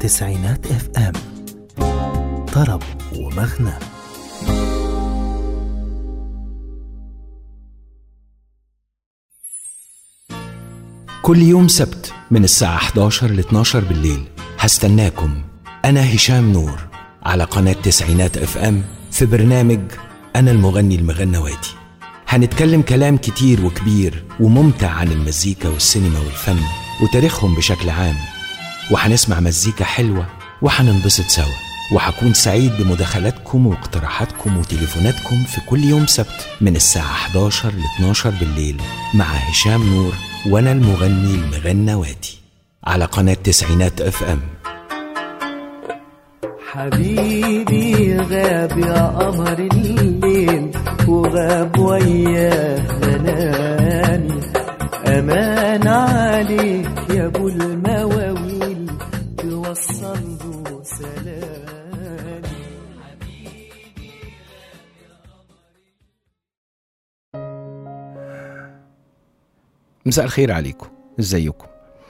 تسعينات اف ام طرب ومغنى كل يوم سبت من الساعة 11 ل 12 بالليل هستناكم أنا هشام نور على قناة تسعينات اف ام في برنامج أنا المغني المغنواتي هنتكلم كلام كتير وكبير وممتع عن المزيكا والسينما والفن وتاريخهم بشكل عام وهنسمع مزيكا حلوة وهننبسط سوا وهكون سعيد بمداخلاتكم واقتراحاتكم وتليفوناتكم في كل يوم سبت من الساعة 11 ل 12 بالليل مع هشام نور وأنا المغني المغنواتي على قناة تسعينات اف ام حبيبي غاب يا قمر الليل وغاب وياه منامي أمان عليك يا أبو المواويل توصل له سلامي مساء الخير عليكم ازيكم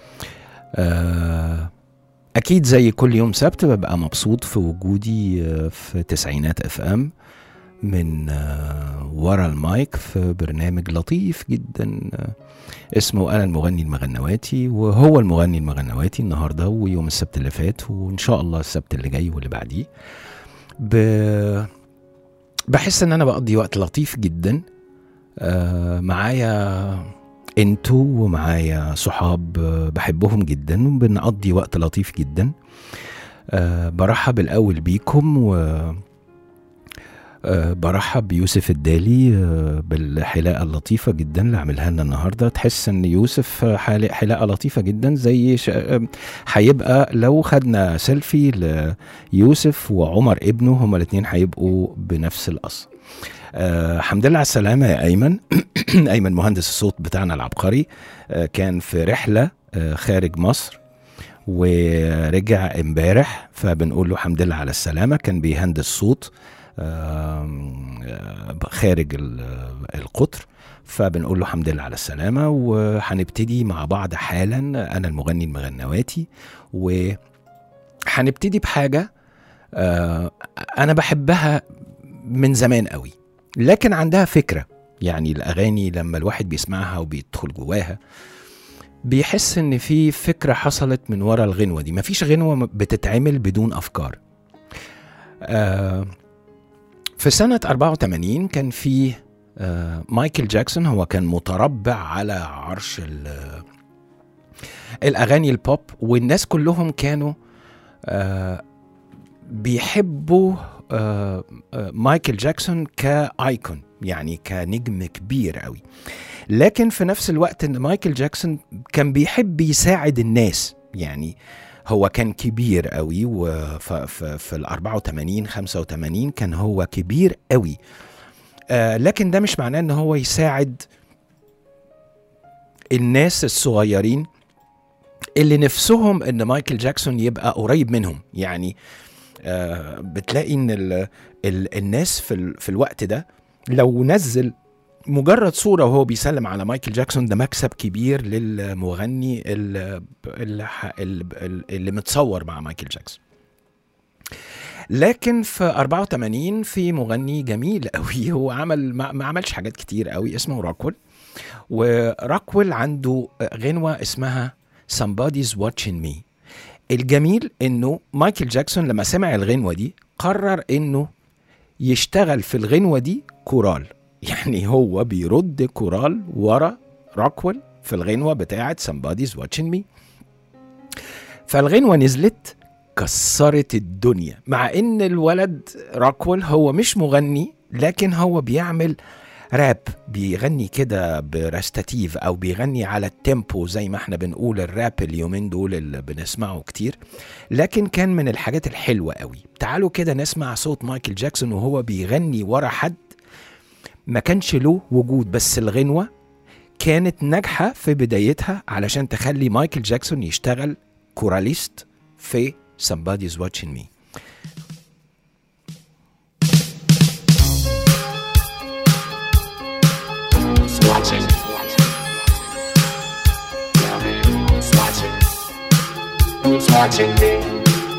آه، اكيد زي كل يوم سبت ببقى مبسوط في وجودي آه، في تسعينات اف ام من آه، ورا المايك في برنامج لطيف جدا آه، اسمه انا المغني المغنواتي وهو المغني المغنواتي النهارده ويوم السبت اللي فات وان شاء الله السبت اللي جاي واللي بعديه ب... بحس ان انا بقضي وقت لطيف جدا آه، معايا انتوا ومعايا صحاب آه، بحبهم جدا وبنقضي وقت لطيف جدا أه برحب الاول بيكم و أه برحب بيوسف الدالي أه بالحلاقه اللطيفه جدا اللي عاملها لنا النهارده تحس ان يوسف آه، حال- حلاقه لطيفه جدا زي ش- آه، هيبقى لو خدنا سيلفي ليوسف وعمر ابنه هما الاثنين هيبقوا بنفس القص أه الحمد لله على السلامه يا ايمن ايمن مهندس الصوت بتاعنا العبقري آه، كان في رحله آه، خارج مصر ورجع امبارح فبنقول له الحمد لله على السلامه كان بيهندس صوت آم، آه، خارج ال- القطر فبنقول له الحمد لله على السلامه وهنبتدي مع بعض حالا انا المغني المغنواتي وهنبتدي بحاجه آه، انا بحبها من زمان قوي لكن عندها فكره يعني الاغاني لما الواحد بيسمعها وبيدخل جواها بيحس ان في فكره حصلت من ورا الغنوه دي مفيش غنوه م- بتتعمل بدون افكار آه في سنه 84 كان في آه مايكل جاكسون هو كان متربع على عرش ال- الاغاني البوب والناس كلهم كانوا آه بيحبوا آه آه مايكل جاكسون كايكون يعني كنجم كبير قوي لكن في نفس الوقت ان مايكل جاكسون كان بيحب يساعد الناس يعني هو كان كبير قوي وفي ال 84 85 كان هو كبير قوي آه لكن ده مش معناه ان هو يساعد الناس الصغيرين اللي نفسهم ان مايكل جاكسون يبقى قريب منهم يعني آه بتلاقي ان ال ال الناس في, ال في الوقت ده لو نزل مجرد صورة وهو بيسلم على مايكل جاكسون ده مكسب كبير للمغني اللي, اللي, اللي متصور مع مايكل جاكسون لكن في 84 في مغني جميل قوي هو عمل ما, ما عملش حاجات كتير قوي اسمه راكول وراكول عنده غنوة اسمها Somebody's Watching Me الجميل انه مايكل جاكسون لما سمع الغنوة دي قرر انه يشتغل في الغنوة دي كورال يعني هو بيرد كورال ورا راكول في الغنوة بتاعت Somebody's Watching Me فالغنوة نزلت كسرت الدنيا مع ان الولد راكول هو مش مغني لكن هو بيعمل راب بيغني كده برستاتيف او بيغني على التيمبو زي ما احنا بنقول الراب اليومين دول اللي بنسمعه كتير لكن كان من الحاجات الحلوة قوي تعالوا كده نسمع صوت مايكل جاكسون وهو بيغني ورا حد ما كانش له وجود بس الغنوة كانت ناجحة في بدايتها علشان تخلي مايكل جاكسون يشتغل كوراليست في Somebody's Watching Me Who's watching? Who's watching? Who's watching me?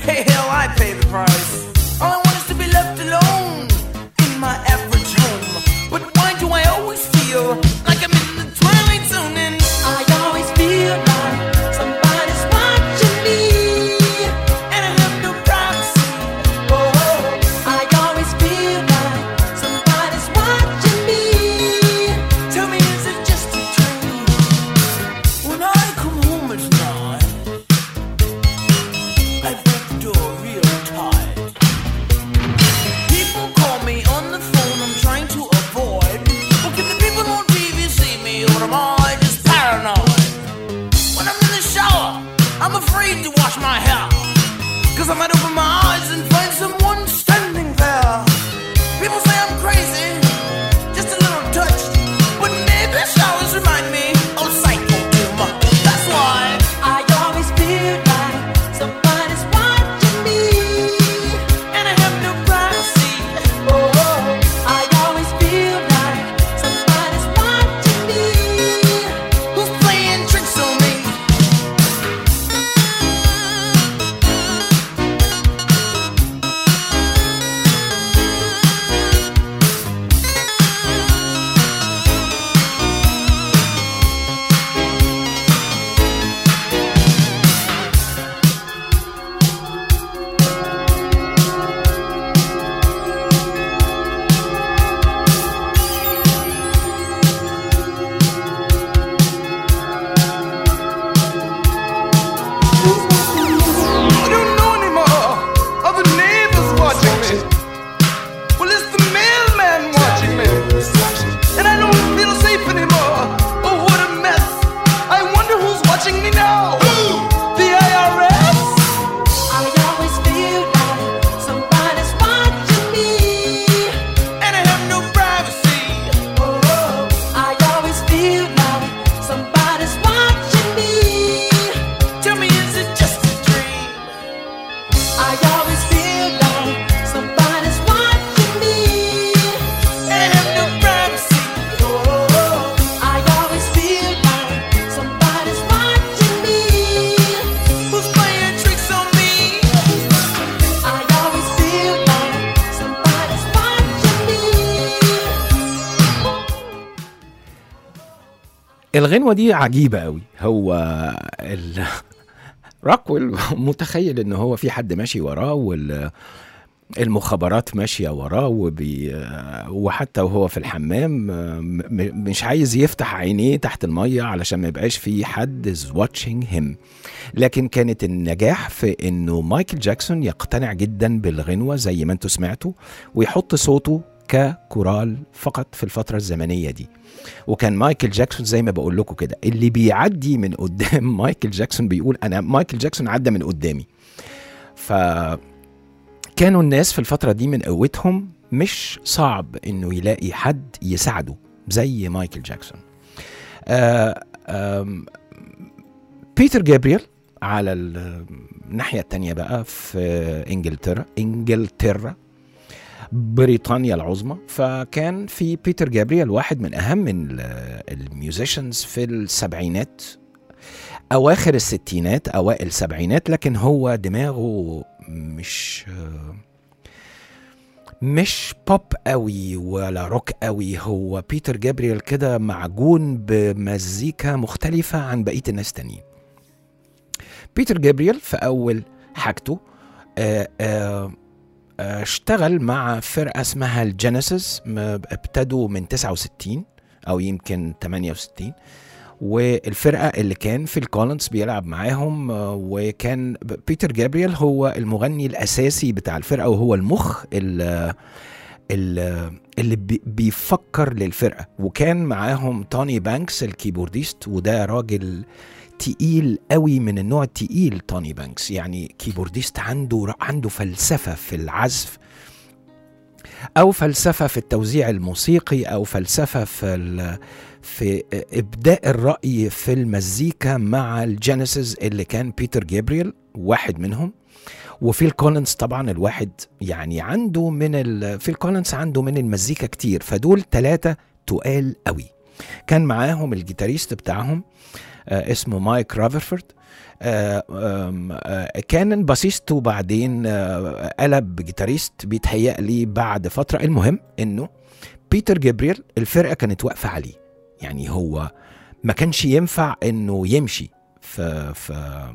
Hey, hell, I pay the price. All I want is to be left alone in my average home. But why do I always feel like I'm in the twilight zone? And I always feel like somebody's watching me. and I have no privacy. Oh, I always feel like somebody's watching me. Tell me, is it just a dream? When I come home at night, I break the door real tight. People call me on the phone, I'm trying to avoid. Well, can the people on TV see me, or am I just paranoid? When I'm in the shower, I'm afraid to wash my hair. Cause I might open my eyes and find someone standing there. People say I'm crazy, just a little touched. But maybe showers remind me of psycho doom. That's why I always feel like somebody's watching me. and I have no privacy. Oh, I always feel like somebody's watching me. Who's playing tricks on me? I don't know anymore. Are the neighbors watching me? Well, it's the mailman watching me. And I don't feel safe anymore. Oh, what a mess. I wonder who's watching me now. The IRS? I always feel like somebody's watching me. And I have no privacy. Oh, I always feel like somebody's watching me. Tell me, is it just a dream? I always feel like somebody's watching me. And I have no privacy. Oh, I always feel like somebody's watching me. Who's playing tricks on me? I always feel like somebody's watching me. الغنوة دي عجيبة قوي هو ال... راكويل متخيل ان هو في حد ماشي وراه وال المخابرات ماشية وراه وبي... وحتى وهو في الحمام م... م- مش عايز يفتح عينيه تحت المية علشان ما يبقاش في حد is watching him لكن كانت النجاح في انه مايكل جاكسون يقتنع جدا بالغنوة زي ما انتوا سمعتوا ويحط صوته ككورال فقط في الفترة الزمنية دي وكان مايكل جاكسون زي ما بقول لكم كده اللي بيعدي من قدام مايكل جاكسون بيقول انا مايكل جاكسون عدى من قدامي ف كانوا الناس في الفترة دي من قوتهم مش صعب انه يلاقي حد يساعده زي مايكل جاكسون آه آم، بيتر جابريل على الناحية التانية بقى في انجلترا انجلترا بريطانيا العظمى فكان في بيتر جابريل واحد من اهم ال- الميوزيشنز في السبعينات اواخر الستينات اوائل السبعينات لكن هو دماغه مش مش بوب قوي ولا روك قوي هو بيتر جابريل كده معجون بمزيكا مختلفة عن بقية الناس تانيين بيتر جابريل في أول حاجته آه آه آه، اشتغل مع فرقة اسمها الجينيسيس م- ابتدوا من 69 أو يمكن 68 والفرقة اللي كان في الكولنز بيلعب معاهم آه، وكان ب- بيتر جابريل هو المغني الأساسي بتاع الفرقة وهو المخ ال- ال- اللي بي- بيفكر للفرقة وكان معاهم توني بانكس الكيبورديست وده راجل تقيل قوي من النوع التقيل توني بانكس يعني كيبورديست عنده عنده فلسفة في العزف او فلسفه في التوزيع الموسيقي او فلسفه في ال- في ابداء الراي في المزيكا مع الجينيسيس اللي كان بيتر جابريل واحد منهم وفيل كولينز طبعا الواحد يعني عنده من ال... فيل كولينز عنده من المزيكا كتير فدول ثلاثه تقال قوي كان معاهم الجيتاريست بتاعهم آه اسمه مايك رافرفورد آه آم، آه كان باسيست وبعدين آه قلب جيتاريست بيتهيأ لي بعد فترة المهم انه بيتر جابريل الفرقة كانت واقفة عليه يعني هو ما كانش ينفع انه يمشي في في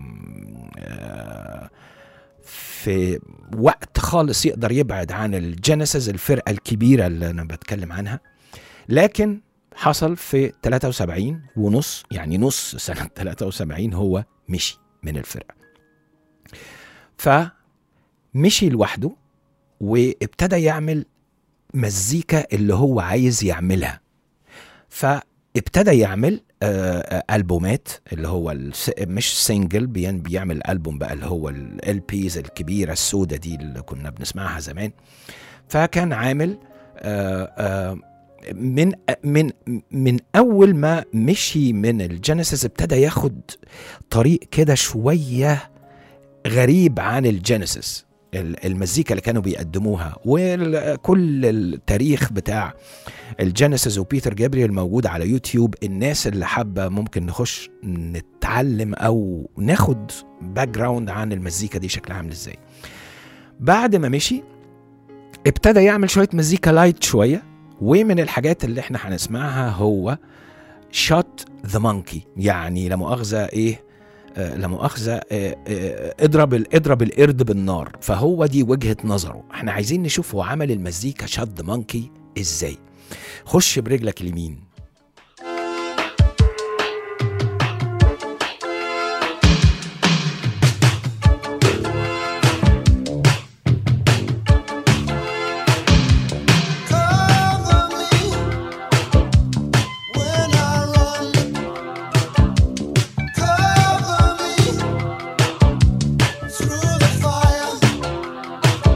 آه، في وقت خالص يقدر يبعد عن الجينيسيس الفرقة الكبيرة اللي أنا بتكلم عنها لكن حصل في 73 ونص يعني نص سنة 73 هو مشي من الفرقة فمشي لوحده وابتدى يعمل مزيكا اللي هو عايز يعملها فابتدى يعمل آه، آه، البومات اللي هو الس- مش سنجل بين بيعمل البوم بقى اللي هو ال بيز الكبيره السوداء دي اللي كنا بنسمعها زمان فكان عامل آه، آه، من من من اول ما مشي من الجينيسيس ابتدى ياخد طريق كده شويه غريب عن الجينيسيس ال- المزيكا اللي كانوا بيقدموها وكل التاريخ بتاع الجينيسيس وبيتر جابريل موجود على يوتيوب الناس اللي حابه ممكن نخش نتعلم او ناخد باك جراوند عن المزيكا دي شكلها عامل ازاي بعد ما مشي ابتدى يعمل شويه مزيكا لايت شويه ومن الحاجات اللي احنا هنسمعها هو شوت ذا مونكي يعني لا مؤاخذه ايه آه، لا مؤاخذه آه، آه، اضرب ال- اضرب القرد بالنار فهو دي وجهه نظره احنا عايزين نشوف هو عمل المزيكا شوت ذا مونكي ازاي خش برجلك اليمين Cover me when I run. Cover me through the fire.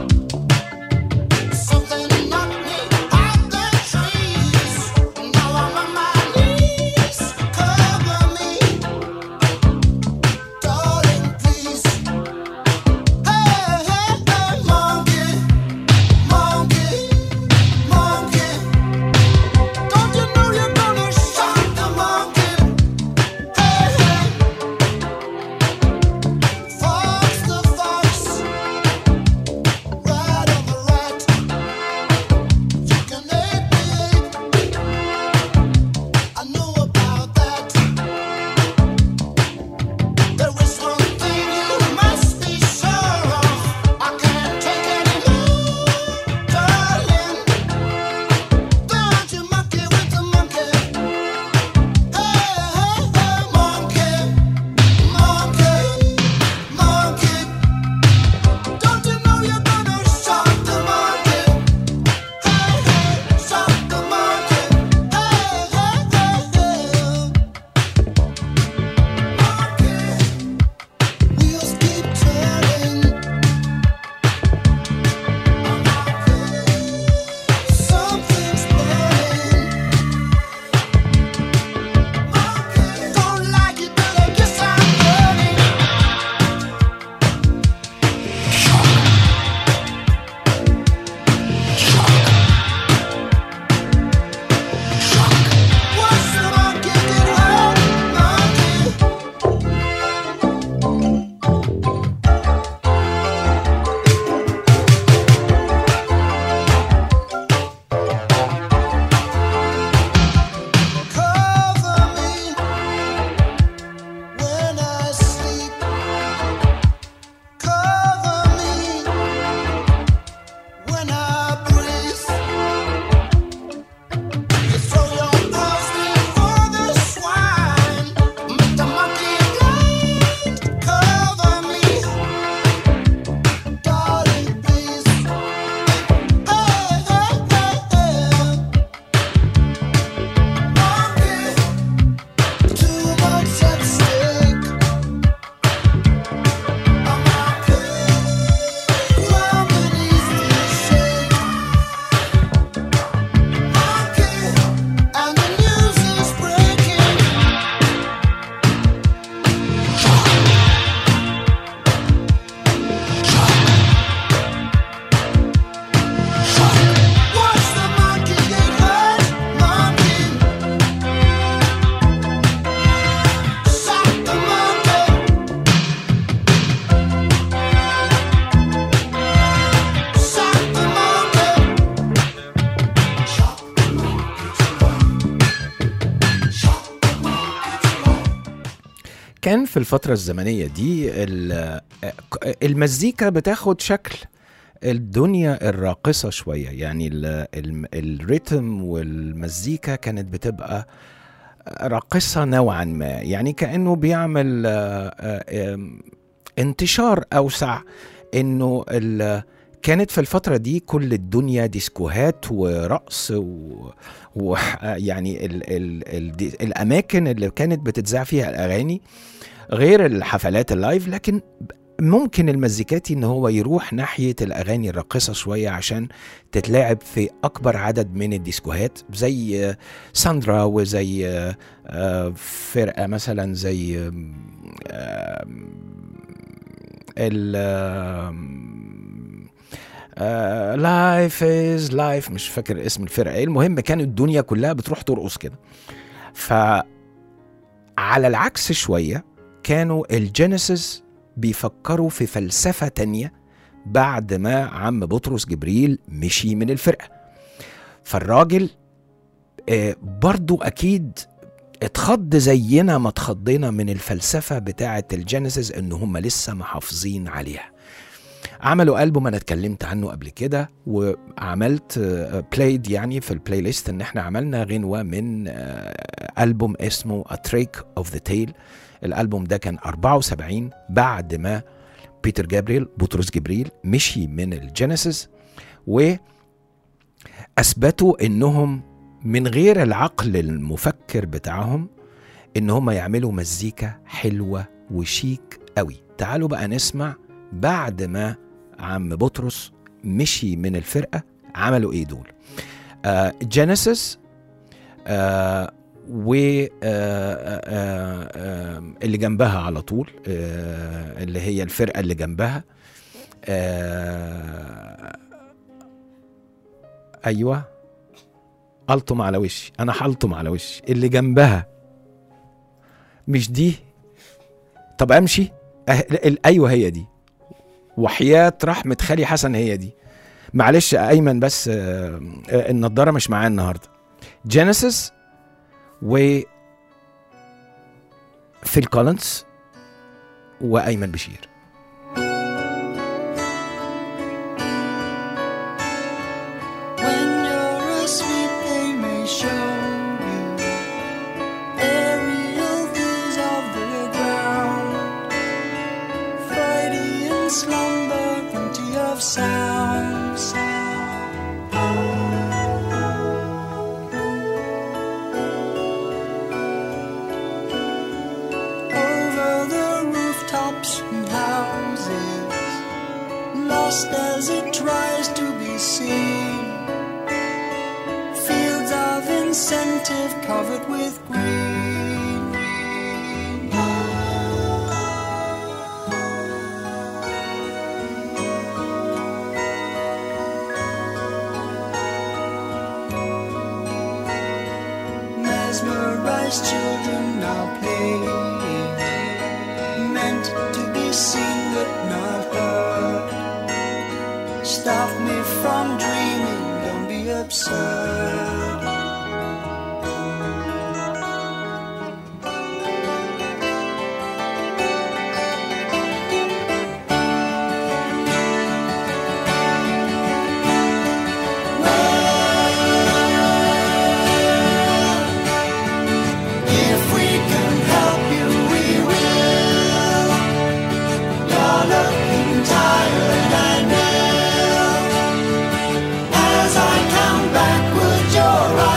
Something knocked me out the trees. Now I'm كان في الفترة الزمنية دي ال- المزيكا بتاخد شكل الدنيا الراقصة شوية يعني ال- ال- الريتم والمزيكا كانت بتبقى راقصة نوعا ما يعني كأنه بيعمل آه، آه، آم، انتشار أوسع إنه ال- كانت في الفترة دي كل الدنيا ديسكوهات ورقص و... و... يعني ال... ال... ال... دي- الأماكن اللي كانت بتتذاع فيها الأغاني غير الحفلات اللايف لكن ممكن المزيكاتي ان هو يروح ناحيه الاغاني الراقصه شويه عشان تتلعب في اكبر عدد من الديسكوهات زي آه، ساندرا وزي آه، آه، فرقه مثلا زي آم، آم، ال لايف از لايف مش فاكر اسم الفرقه ايه المهم كان الدنيا كلها بتروح ترقص كده ف على العكس شويه كانوا الجينيسيس بيفكروا في فلسفه تانية بعد ما عم بطرس جبريل مشي من الفرقه فالراجل آه، برضو اكيد اتخض زينا ما اتخضينا من الفلسفه بتاعه الجينيسيس ان هم لسه محافظين عليها عملوا ألبوم أنا اتكلمت عنه قبل كده وعملت بلايد يعني في البلاي ليست إن إحنا عملنا غنوة من آه، ألبوم اسمه A Trick of the Tail الألبوم ده كان 74 بعد ما بيتر جابريل بطرس جبريل مشي من الجينيسيس وأثبتوا إنهم من غير العقل المفكر بتاعهم إن هم يعملوا مزيكا حلوة وشيك قوي تعالوا بقى نسمع بعد ما عم بطرس مشي من الفرقة عملوا ايه دول جينيسيس آه و آه آه آه اللي جنبها على طول آه اللي هي الفرقة اللي جنبها آه ايوه الطم على وشي انا هلطم على وشي اللي جنبها مش دي طب امشي أه... ال- ايوه هي دي وحياة رحمة خالي حسن هي دي معلش يا ايمن بس آه، آه، النضاره مش معايا النهارده جينيسيس و فيل كولينز وايمن بشير When you're asleep, they may show you aerial views of the ground. Friday in slumber, empty of sound. Over the rooftops and houses lost as it tries to be seen. Fields of incentive covered with green. Mesmerized children now playing, meant to be seen but not heard. Stop me from dreaming, don't be absurd. If we can help you, we will. You're looking tired and ill. As I count backward, your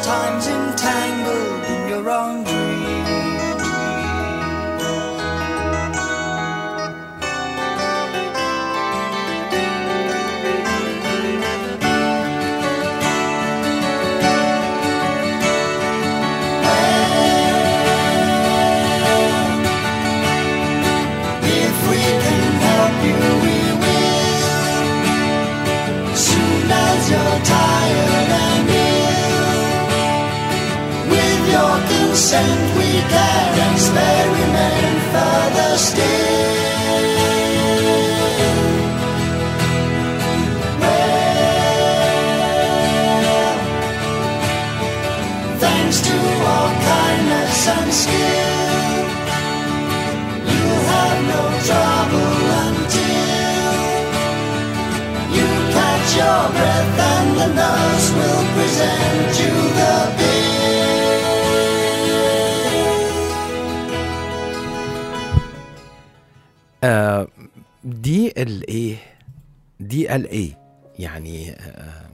sometimes entangled in your own dream. If we can help you, we will. Soon as you're tired and ill, with your consent, we can experiment further still. Well, thanks to our kindness and skill. You have no trouble until you catch your breath and the nurse will present you the bill. آه دي الايه دي ال ايه يعني آه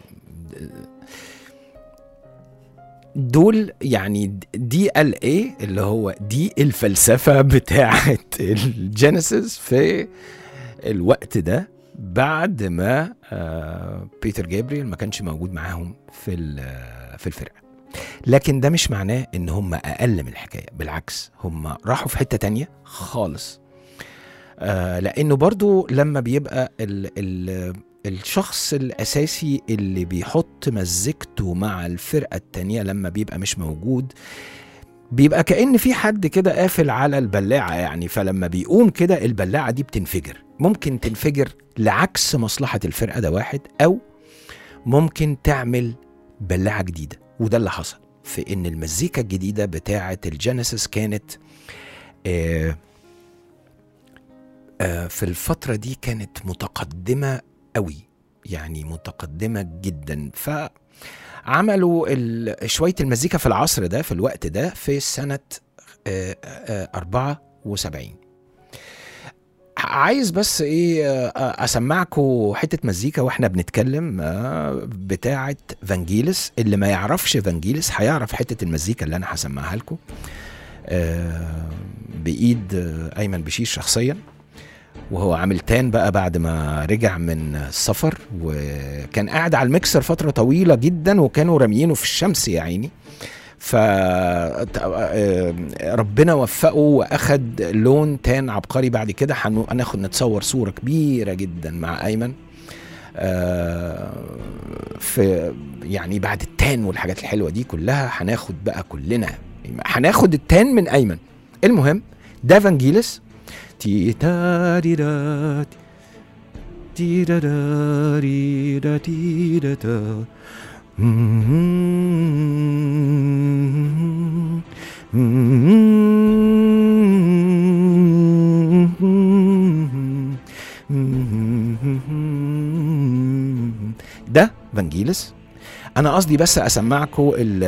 دول يعني دي ال ايه اللي هو دي الفلسفه بتاعه الجينيسيس في الوقت ده بعد ما آه بيتر جابريل ما كانش موجود معاهم في ال- في الفرقه لكن ده مش معناه ان هم اقل من الحكايه بالعكس هم راحوا في حته تانية خالص آه لانه برضو لما بيبقى ال ال الشخص الاساسي اللي بيحط مزيكته مع الفرقه التانية لما بيبقى مش موجود بيبقى كأن في حد كده قافل على البلاعة يعني فلما بيقوم كده البلاعة دي بتنفجر ممكن تنفجر لعكس مصلحة الفرقة ده واحد أو ممكن تعمل بلاعة جديدة وده اللي حصل في إن المزيكا الجديدة بتاعة الجينيسيس كانت آه آه، في الفترة دي كانت متقدمة قوي يعني متقدمة جدا فعملوا ال- شوية المزيكا في العصر ده في الوقت ده في سنة آه، آه، 74 عايز بس ايه آه، اسمعكم حته مزيكا واحنا بنتكلم آه، بتاعه فانجيلس اللي ما يعرفش فانجيلس هيعرف حته المزيكا اللي انا هسمعها لكم آه، بايد آه، ايمن بشير شخصيا وهو عامل تان بقى بعد ما رجع من السفر وكان قاعد على الميكسر فترة طويلة جدا وكانوا راميينه في الشمس يا عيني ف آه، ربنا وفقه واخد لون تان عبقري بعد كده هنو- هناخد نتصور صورة كبيرة جدا مع ايمن آه، في يعني بعد التان والحاجات الحلوة دي كلها هناخد بقى كلنا هناخد التان من ايمن المهم ده فانجيلس تي تا دي دا تي دا دا دي دا تي دا دا ده فانجيلس انا قصدي بس اسمعكم ال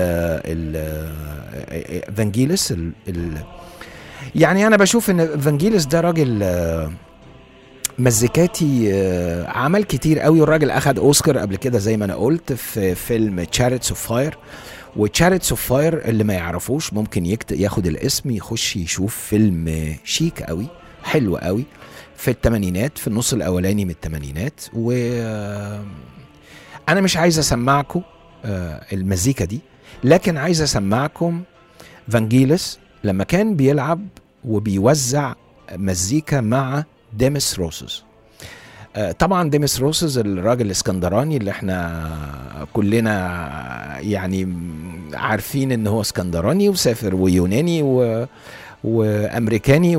ال فانجيلس ال ال يعني انا بشوف ان فانجيلس ده راجل آه، مزيكاتي آه، عمل كتير قوي والراجل اخد اوسكار قبل كده زي ما انا قلت في فيلم تشاريتس اوف فاير وتشاريتس اوف فاير اللي ما يعرفوش ممكن يكت... ياخد الاسم يخش يشوف فيلم آه، شيك قوي حلو قوي في الثمانينات في النص الاولاني من الثمانينات و آه، انا مش عايز اسمعكم آه، المزيكا دي لكن عايز اسمعكم فانجيلس لما كان بيلعب وبيوزع مزيكا مع ديمس روسوس آه، طبعا ديمس روسوس الراجل الاسكندراني اللي احنا كلنا يعني م- عارفين ان هو اسكندراني وسافر ويوناني و وامريكاني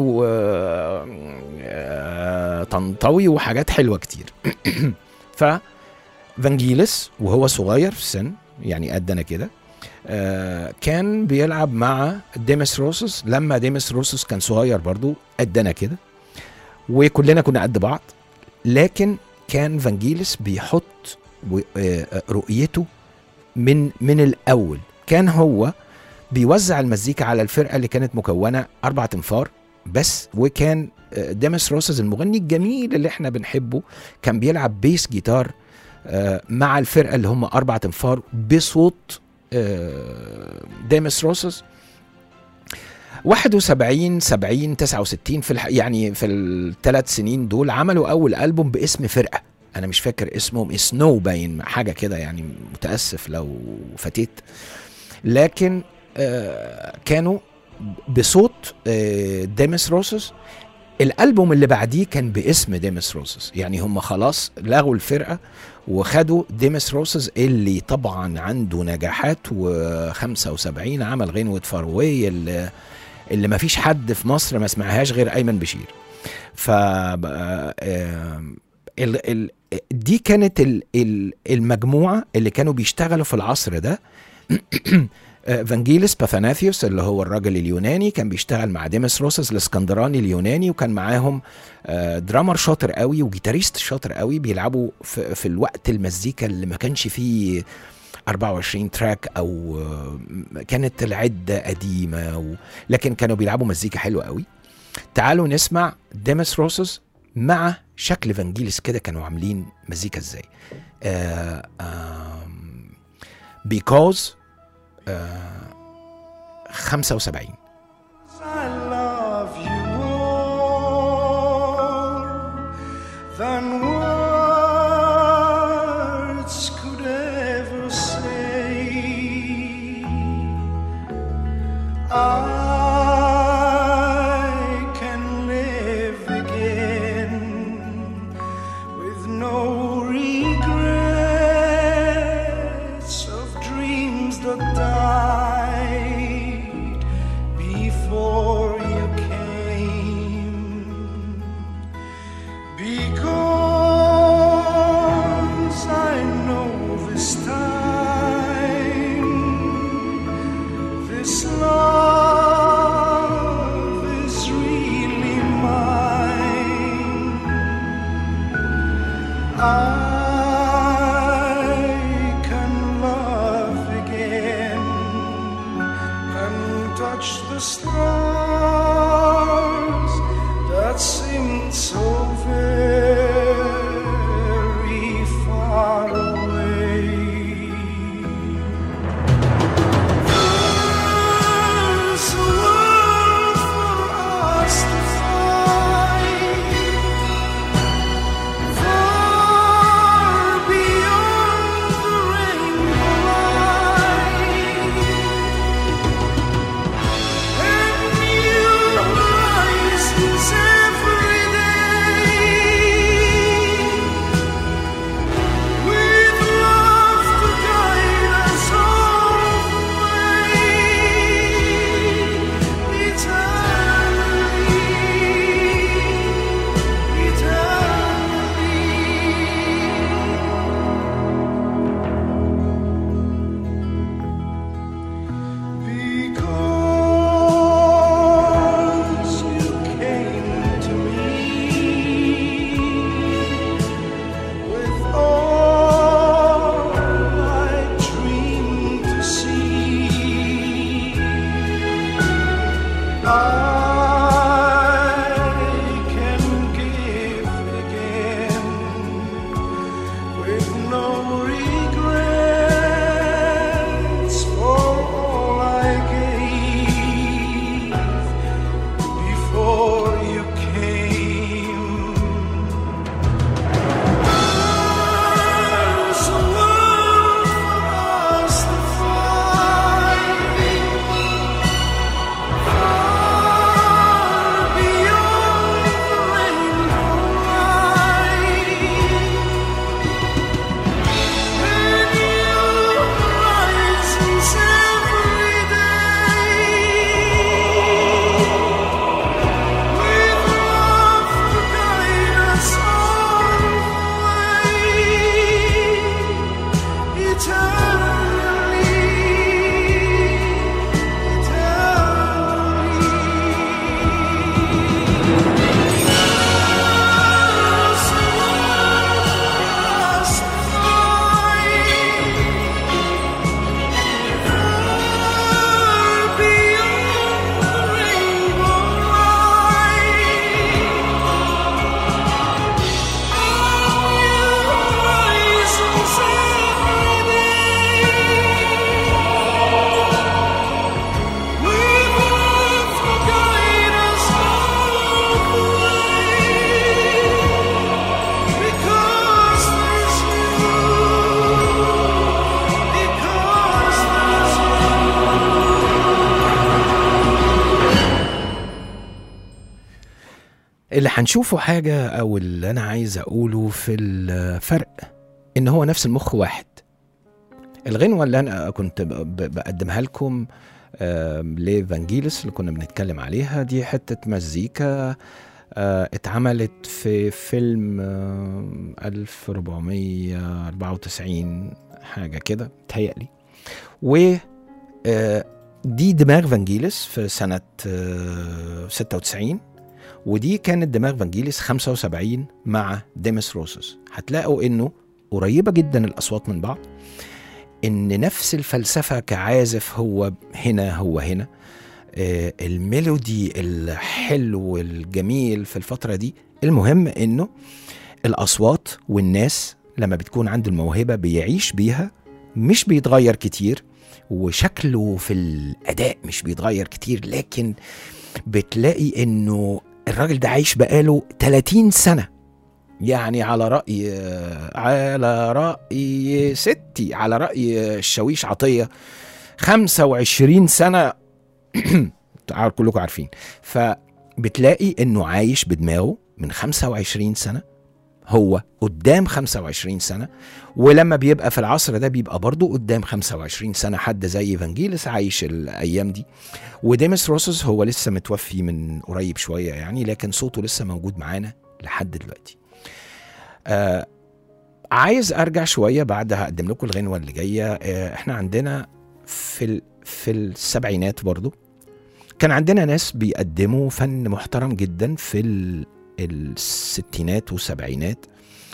وطنطاوي وحاجات حلوه كتير ف فانجيلس وهو صغير في السن يعني قدنا كده آه، كان بيلعب مع ديمس روسوس لما ديمس روسوس كان صغير برضو قدنا كده وكلنا كنا قد بعض لكن كان فانجيلس بيحط و- آه، آه، رؤيته من من الاول كان هو بيوزع المزيكا على الفرقه اللي كانت مكونه اربع انفار بس وكان آه، ديمس روسوس المغني الجميل اللي احنا بنحبه كان بيلعب بيس جيتار آه، مع الفرقه اللي هم اربع انفار بصوت آه، ديمس روسس 71 70 69 في الح... يعني في الثلاث سنين دول عملوا اول البوم باسم فرقه انا مش فاكر اسمهم سنو باين حاجه كده يعني متاسف لو فتيت لكن آه كانوا بصوت آه ديمس روسس الالبوم اللي بعديه كان باسم ديمس روسس يعني هم خلاص لغوا الفرقه وخدوا ديمس روسز اللي طبعا عنده نجاحات و75 عمل غنوة فاروي اللي, اللي ما فيش حد في مصر ما سمعهاش غير ايمن بشير ف آه، ال ال دي كانت ال ال المجموعه اللي كانوا بيشتغلوا في العصر ده آه، فانجيلس باثاناثيوس اللي هو الراجل اليوناني كان بيشتغل مع ديمس روسس الاسكندراني اليوناني وكان معاهم آه، درامر شاطر قوي وجيتاريست شاطر قوي بيلعبوا في, في الوقت المزيكا اللي ما كانش فيه 24 تراك او آه، كانت العده قديمه و... لكن كانوا بيلعبوا مزيكا حلوه قوي تعالوا نسمع ديمس روسس مع شكل فانجيلس كده كانوا عاملين مزيكا ازاي آه آم، because آه 75 I love you more than words could ever say. I can live again with no regrets of dreams that died اللي هنشوفه حاجة أو اللي أنا عايز أقوله في الفرق إن هو نفس المخ واحد الغنوة اللي أنا كنت ب- ب- بقدمها لكم آم، لفانجيلس اللي كنا بنتكلم عليها دي حتة مزيكا آه، اتعملت في فيلم آم، 1494 حاجة كده تهيألي و آه، دي دماغ فانجيلس في سنة آه، 96 ودي كانت دماغ فانجيلس 75 مع ديمس روسوس هتلاقوا انه قريبة جدا الأصوات من بعض ان نفس الفلسفة كعازف هو هنا هو هنا آه، الميلودي الحلو الجميل في الفترة دي المهم انه الأصوات والناس لما بتكون عنده الموهبة بيعيش بيها مش بيتغير كتير وشكله في الأداء مش بيتغير كتير لكن بتلاقي انه الراجل ده عايش بقاله 30 سنة يعني على رأي على رأي ستي على رأي الشاويش عطية 25 سنة تعال- كلكم عارفين فبتلاقي انه عايش بدماغه من 25 سنة هو قدام 25 سنة ولما بيبقى في العصر ده بيبقى برضه قدام 25 سنة حد زي فانجيلس عايش الأيام دي وديمس روسوس هو لسه متوفي من قريب شوية يعني لكن صوته لسه موجود معانا لحد دلوقتي آه عايز ارجع شويه بعد هقدم لكم الغنوه اللي جايه آه احنا عندنا في ال في السبعينات برضو كان عندنا ناس بيقدموا فن محترم جدا في ال الستينات والسبعينات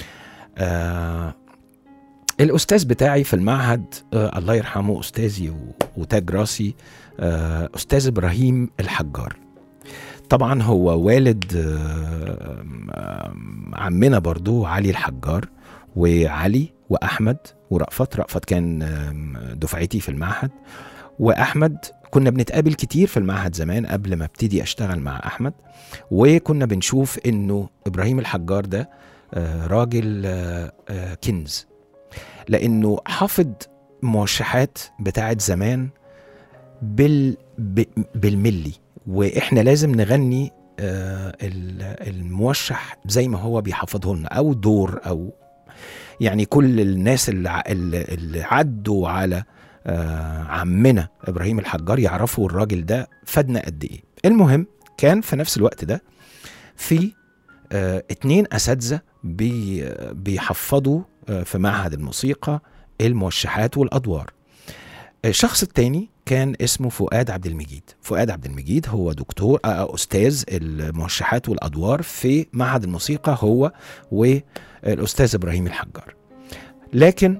آه الاستاذ بتاعي في المعهد آه الله يرحمه استاذي و- وتاج راسي آه استاذ ابراهيم الحجار طبعا هو والد آه، آم، عمنا برضو علي الحجار وعلي واحمد ورأفت رأفت كان آم، دفعتي في المعهد واحمد كنا بنتقابل كتير في المعهد زمان قبل ما ابتدي اشتغل مع احمد وكنا بنشوف انه ابراهيم الحجار ده آه، راجل آه، آه، كنز لانه حافظ موشحات بتاعت زمان بال ب- بالملي واحنا لازم نغني آه، ال- الموشح زي ما هو بيحفظه لنا او دور او يعني كل الناس اللي ع- اللي اللي عدوا على آه، عمنا ابراهيم الحجار يعرفوا الراجل ده فادنا قد ايه المهم كان في نفس الوقت ده في آه، اتنين اساتذه بي بيحفظوا آه، في معهد الموسيقى الموشحات والادوار الشخص التاني كان اسمه فؤاد عبد المجيد فؤاد عبد المجيد هو دكتور آه، استاذ الموشحات والادوار في معهد الموسيقى هو والاستاذ ابراهيم الحجار لكن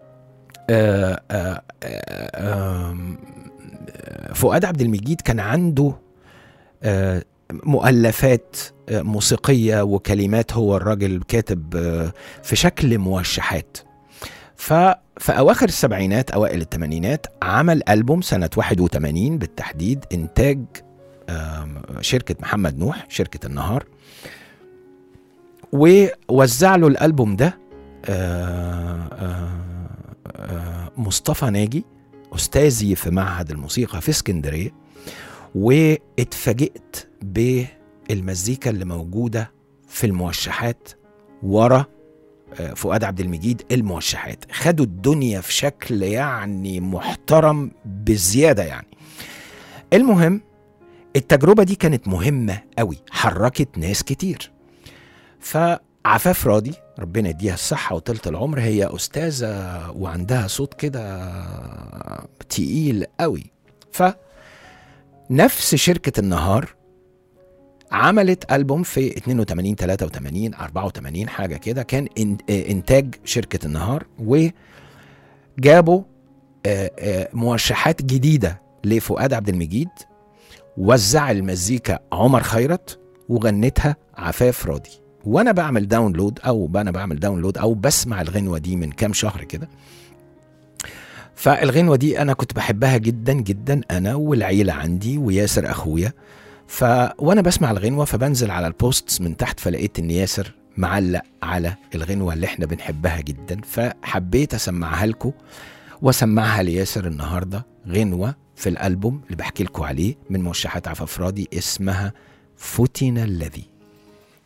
آه، آه، آه، آم، آه، فؤاد عبد المجيد كان عنده آه، مؤلفات آه، موسيقية وكلمات هو الراجل كاتب آه، في شكل موشحات ففي أواخر السبعينات أوائل الثمانينات عمل ألبوم سنة 81 بالتحديد إنتاج آم، شركة محمد نوح شركة النهار ووزع له الألبوم ده آه، آه، آه، مصطفى ناجي أستاذي في معهد الموسيقى في اسكندرية واتفاجئت بالمزيكا اللي موجودة في الموشحات ورا آه، فؤاد عبد المجيد الموشحات خدوا الدنيا في شكل يعني محترم بزيادة يعني المهم التجربة دي كانت مهمة قوي حركت ناس كتير فعفاف راضي ربنا يديها الصحة وطولة العمر هي أستاذة وعندها صوت كده تقيل قوي فنفس شركة النهار عملت ألبوم في 82 83 84 حاجة كده كان إن- آه، إنتاج شركة النهار وجابوا آه، آه، موشحات جديدة لفؤاد عبد المجيد وزع المزيكا عمر خيرت وغنتها عفاف راضي وانا بعمل داونلود او انا بعمل داونلود او بسمع الغنوه دي من كام شهر كده فالغنوه دي انا كنت بحبها جدا جدا انا والعيله عندي وياسر اخويا ف وانا بسمع الغنوه فبنزل على البوستس من تحت فلقيت ان ياسر معلق على الغنوه اللي احنا بنحبها جدا فحبيت اسمعها لكم واسمعها لياسر النهارده غنوه في الالبوم اللي بحكي لكم عليه من موشحات عفاف راضي اسمها فتن الذي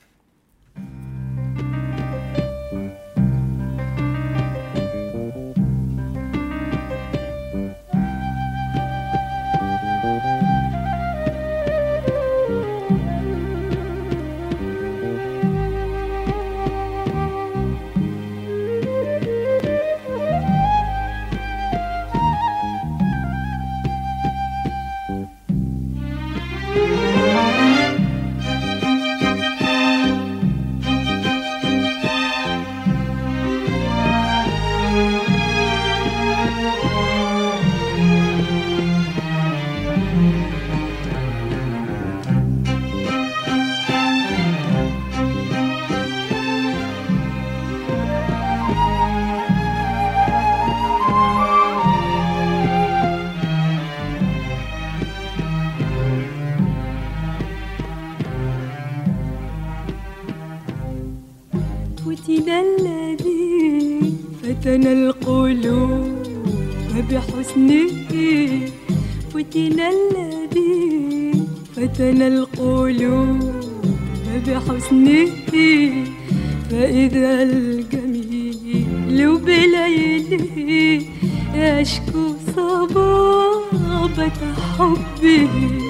فتن القلوب بحسنه فتن الذي فتن القلوب بحسنه فإذا الجميل بليله يشكو صبابة حبه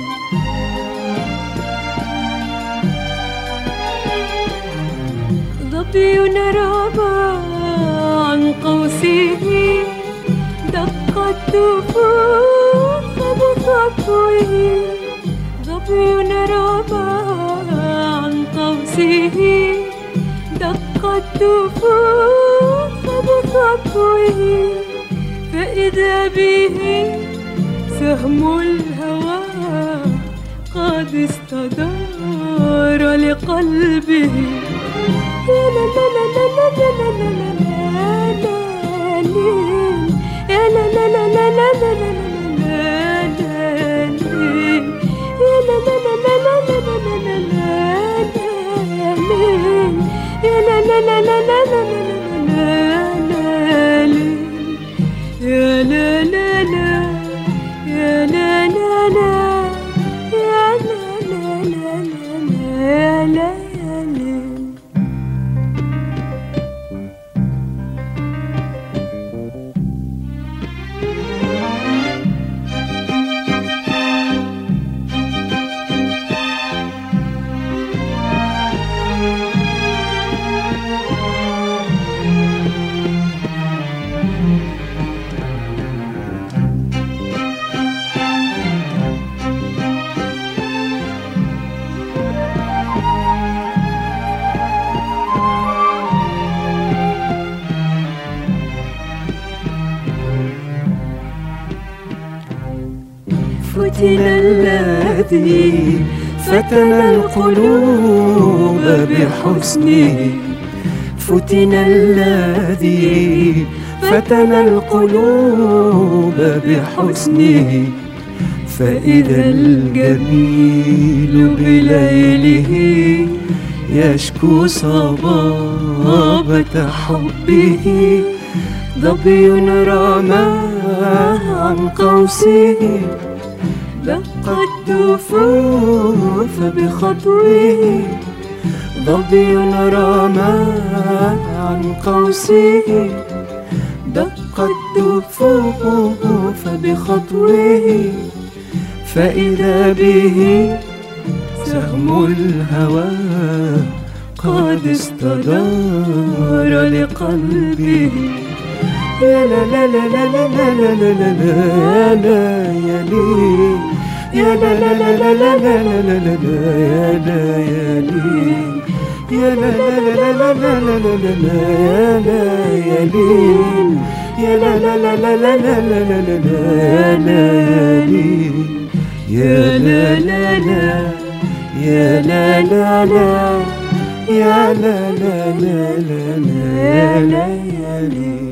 ظبي ربى عن قوسه دقت دفوف بخطوه ظبي ربى عن قوسه دقت دفوف بخطوه فإذا به سهم الهوى قد استدار لقلبه يا لا لا لا لا لا لا لا لا لا لا يا لا لا لا لا لا لا لا لا لا لا يا لا لا لا لا لا لا لا لا لا يا لا لا لا لا لا لا لا لا لا يا لا لا لا يا لا لا لا يا لا لا لا لا يا لا لا فتن الذي فتن القلوب بحسنه فتن الذي فتن القلوب بحسنه فإذا الجميل بليله يشكو صبابة حبه ظبي رمى عن قوسه دقت دفوف بخطوه ظبي رمى عن قوسه دقت دفوف بخطوه فإذا به سهم الهوى قد استدار لقلبه يا لا لا لا لا لا لا لا لا لا لا يا ليه يا لا لا لا لا لا لا لا لا لا يا لا يا ليه يا لا لا لا لا لا لا لا لا لا يا لا يا ليه يا لا لا لا لا لا لا لا لا لا لا يا لا يا ليه يا لا لا لا يا لا لا لا يا لا لا لا لا لا يا لا يا ليه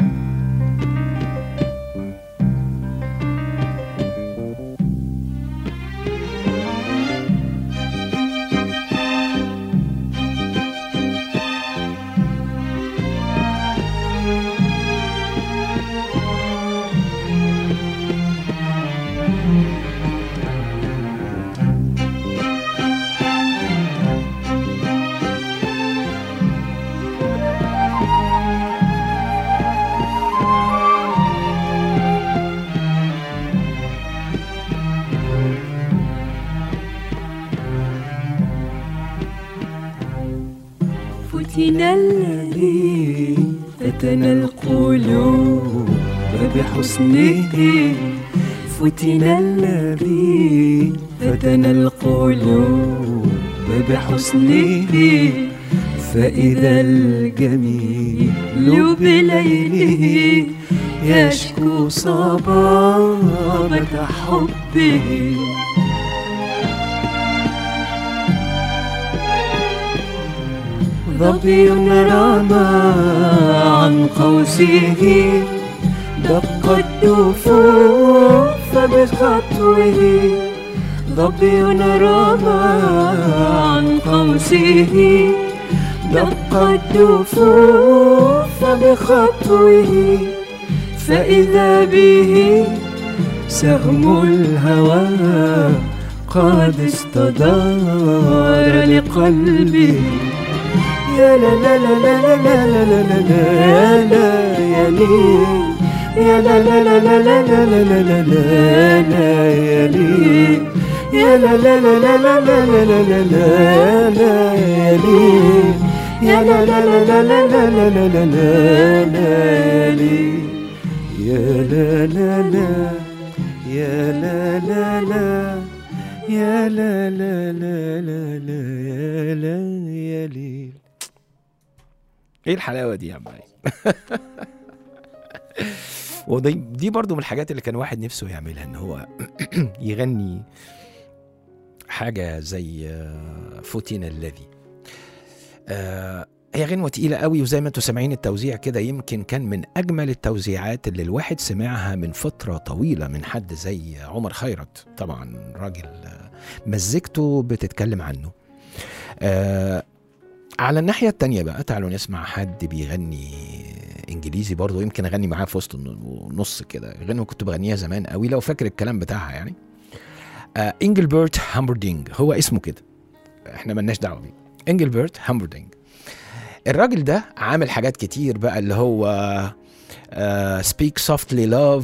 فتن الذي فتن القلوب بحسنه فتن الذي فتن القلوب بحسنه فإذا الجميل بليله يشكو صبابة حبه ظبي رمى عن قوسه دقت دفوف بخطوه ظبي رمى عن قوسه دق الدفوف بخطوه فإذا به سهم الهوى قد استدار لقلبي يا لا لا لا لا لا لا لا لا لا لا يا ليل يا لا لا لا لا لا لا لا لا لا لا يا ليل يا لا لا لا لا لا لا لا لا لا لا يا ليل يا لا لا لا لا لا لا لا لا لا لا يا ليل يا لا لا لا يا لا لا لا يا لا لا لا لا لا يا لا يا ليل ايه الحلاوه دي يا عم علي ودي دي برضو من الحاجات اللي كان واحد نفسه يعملها ان هو يغني حاجه زي آه، فوتين الذي آه، هي غنوة تقيلة قوي وزي ما انتم سامعين التوزيع كده يمكن كان من أجمل التوزيعات اللي الواحد سمعها من فترة طويلة من حد زي عمر خيرت طبعا راجل آه، مزيكته بتتكلم عنه آه على الناحية التانية بقى تعالوا نسمع حد بيغني انجليزي برضه يمكن اغني معاه في وسط النص كده غنوة كنت بغنيها زمان قوي لو فاكر الكلام بتاعها يعني آه انجلبرت هامبردينج هو اسمه كده احنا ملناش دعوه بيه انجلبرت هامبردينج الراجل ده عامل حاجات كتير بقى اللي هو سبيك سوفتلي لاف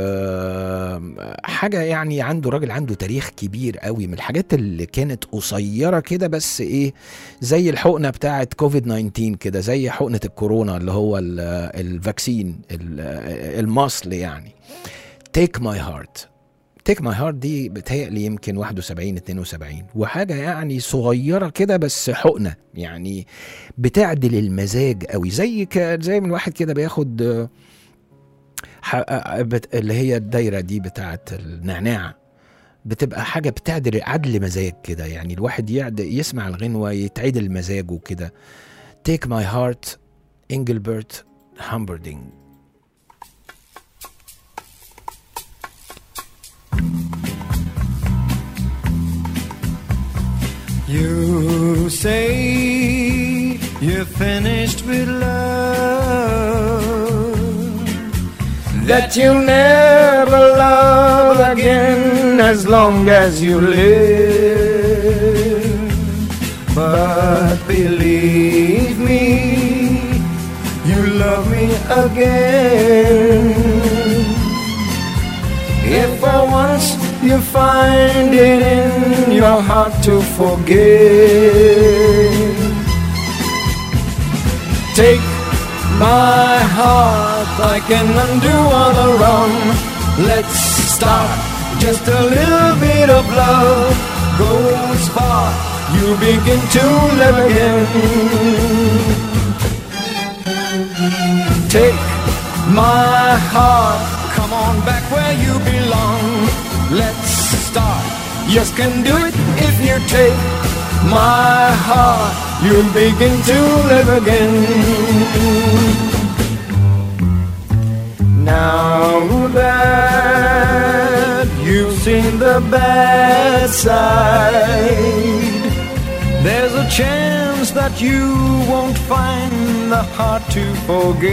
وحاجه يعني عنده راجل عنده تاريخ كبير قوي من الحاجات اللي كانت قصيره كده بس ايه زي الحقنه بتاعه كوفيد 19 كده زي حقنه الكورونا اللي هو ال- الفاكسين ال- المصل يعني تيك ماي هارت تيك ماي هارت دي بتهيألي يمكن 71 72 وحاجه يعني صغيره كده بس حقنه يعني بتعدل المزاج قوي زي ك... زي من واحد كده بياخد آه، ح... آه، بت... اللي هي الدايره دي بتاعت النعناع بتبقى حاجه بتعدل عدل مزاج كده يعني الواحد يعد... يسمع الغنوه يتعدل مزاجه كده تيك ماي هارت انجلبرت هامبردينج You say you're finished with love. that you never love again as long as you live. But believe me, you love me again. If for once you find it in your heart to forgive, take my heart, I can undo all the wrong. Let's start. Just a little bit of love goes far. You begin to live again. Take my heart, come on back where you belong. Let's start. You can do it if you take my heart. You begin to live again. Now that you've seen the bad side, there's a chance that you won't find the heart to forgive.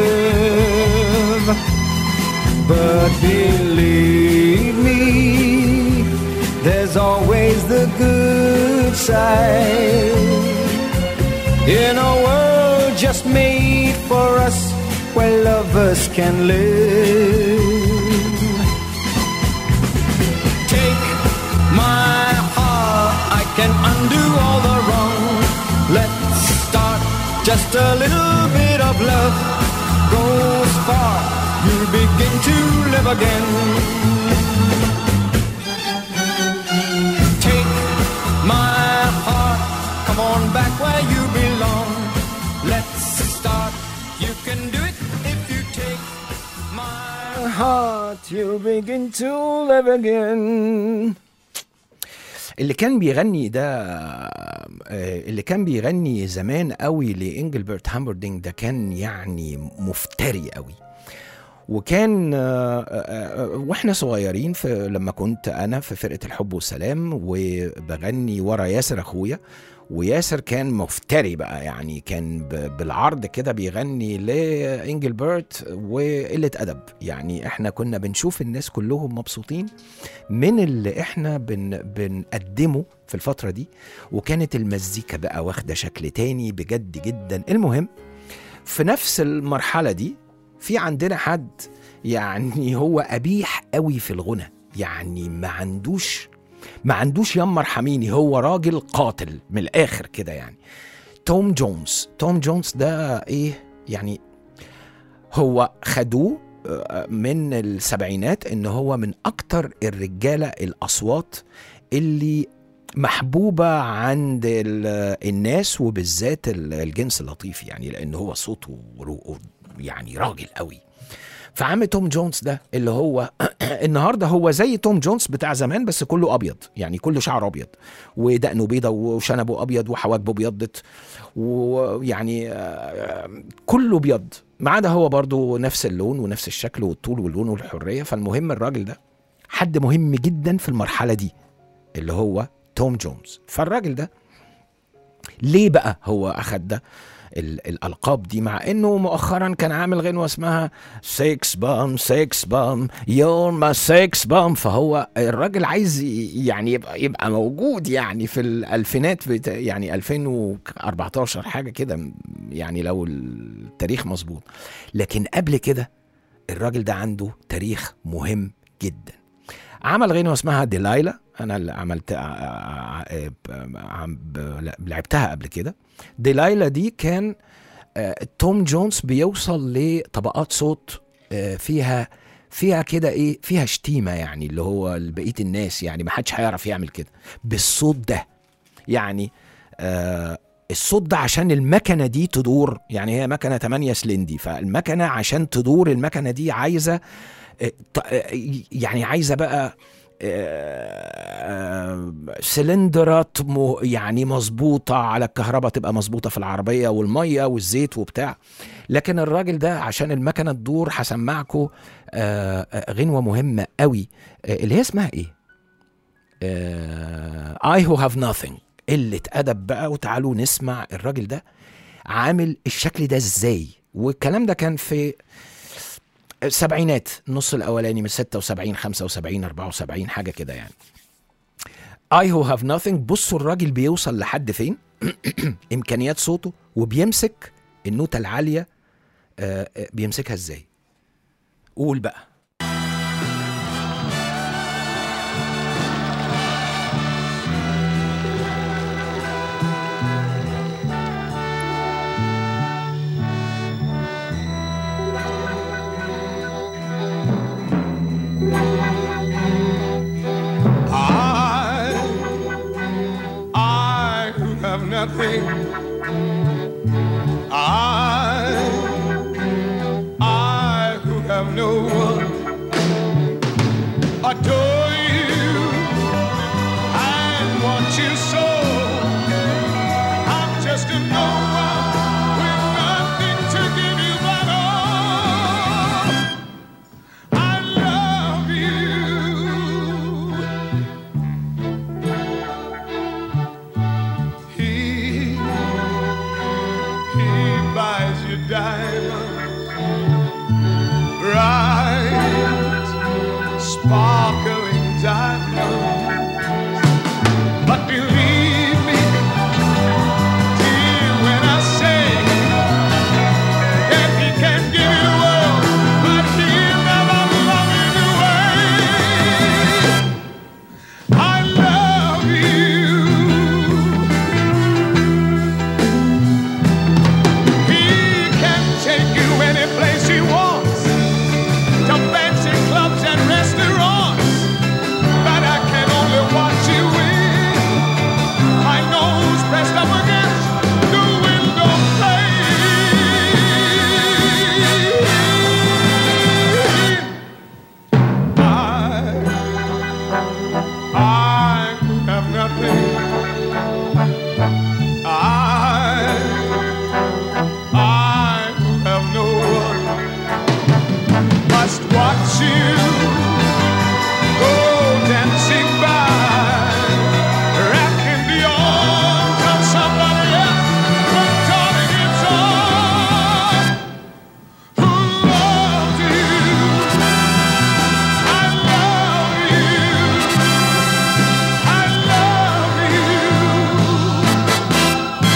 But believe me, there's always the good side. In a world just made for us, where lovers can live. Take my heart, I can undo all the wrong. Let's start just a little bit of love. Goes far, you begin to live again. Take my heart, come on back where you belong. Let's start, you can do it if you take my heart you begin to live again اللي كان بيغني ده آه، اللي كان بيغني زمان قوي لانجلبرت هامبردينج ده كان يعني مفتري قوي وكان آه، آه، آه، واحنا صغيرين في لما كنت انا في فرقه الحب والسلام وبغني ورا ياسر اخويا وياسر كان مفتري بقى يعني كان ب- بالعرض كده بيغني لانجلبرت وقله ادب يعني احنا كنا بنشوف الناس كلهم مبسوطين من اللي احنا بن بنقدمه في الفتره دي وكانت المزيكا بقى واخده شكل تاني بجد جدا المهم في نفس المرحله دي في عندنا حد يعني هو قبيح قوي في الغنى يعني ما عندوش ما عندوش يما ارحميني هو راجل قاتل من الاخر كده يعني توم جونز توم جونز ده ايه يعني هو خدوه آه، من السبعينات ان هو من اكتر الرجاله الاصوات اللي محبوبه عند ال- الناس وبالذات ال- الجنس اللطيف يعني لان هو صوته رو- يعني راجل قوي فعم توم جونز ده اللي هو النهارده هو زي توم جونز بتاع زمان بس كله ابيض يعني كله شعره ابيض ودقنه بيضه وشنبه ابيض وحواجبه ابيضت ويعني آه، كله ابيض ما عدا هو برضو نفس اللون ونفس الشكل والطول واللون والحريه فالمهم الراجل ده حد مهم جدا في المرحله دي اللي هو توم جونز فالراجل ده ليه بقى هو اخد ده ال- الالقاب دي مع انه مؤخرا كان عامل غنوه اسمها سكس بام سكس بام يور ما سكس بام فهو الراجل عايز ي- يعني يبقى يبقى موجود يعني في الالفينات بتا يعني 2014 حاجه كده يعني لو التاريخ مظبوط لكن قبل كده الراجل ده عنده تاريخ مهم جدا عمل غنوه اسمها ديلايلا انا اللي عملت ع- ع- عم- ب- لعبتها قبل كده ديلايلا دي كان آه، توم جونز بيوصل لطبقات صوت آه، فيها فيها كده ايه فيها شتيمه يعني اللي هو بقيه الناس يعني ما حدش هيعرف يعمل كده بالصوت ده يعني آه الصوت ده عشان المكنه دي تدور يعني هي مكنه 8 سلندي فالمكنه عشان تدور المكنه دي عايزه آه، ط- آه، يعني عايزه بقى آه، سلندرات م- يعني مظبوطة على الكهرباء تبقى مظبوطة في العربية والمية والزيت وبتاع لكن الراجل ده عشان المكنة تدور هسمعكم آه، آه، غنوة مهمة قوي آه، اللي هي اسمها ايه آه، I who have nothing قلة أدب بقى وتعالوا نسمع الراجل ده عامل الشكل ده ازاي والكلام ده كان في السبعينات النص الاولاني من 76 75 74 حاجه كده يعني I who have nothing بصوا الراجل بيوصل لحد فين امكانيات صوته وبيمسك النوتة العالية آه، آه، بيمسكها ازاي قول بقى I, I who have nothing. I, I who have no one. Adore you and want you so. I'm just a no one with nothing to give you but all. I love you. He, he buys you diamonds, bright, sparkling just watch you go dancing by, wrapped in the arms of somebody else. But darling, it's all who loves you. I love you. I love you.